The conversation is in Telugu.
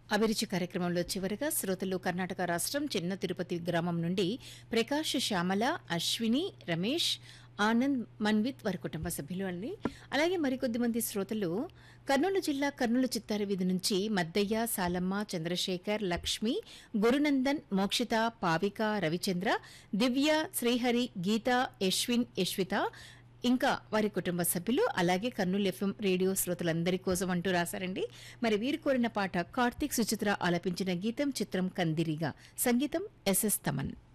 అభిరుచి కార్యక్రమంలో చివరిగా శ్రోతలు కర్ణాటక రాష్ట్రం చిన్న తిరుపతి గ్రామం నుండి ప్రకాష్ శ్యామల అశ్విని రమేష్ ఆనంద్ మన్విత్ వారి కుటుంబ సభ్యులు అండి అలాగే మరికొద్ది మంది శ్రోతలు కర్నూలు జిల్లా కర్నూలు చిత్తారు వీధి నుంచి మద్దయ్య సాలమ్మ చంద్రశేఖర్ లక్ష్మి గురునందన్ మోక్షిత పావిక రవిచంద్ర దివ్య శ్రీహరి గీత యశ్విన్ యశ్విత ఇంకా వారి కుటుంబ సభ్యులు అలాగే కర్నూలు ఎఫ్ఎం రేడియో శ్రోతలందరి కోసం అంటూ రాశారండి మరి వీరు కోరిన పాట కార్తీక్ సుచిత్ర ఆలపించిన గీతం చిత్రం కందిరిగా సంగీతం ఎస్ఎస్ తమన్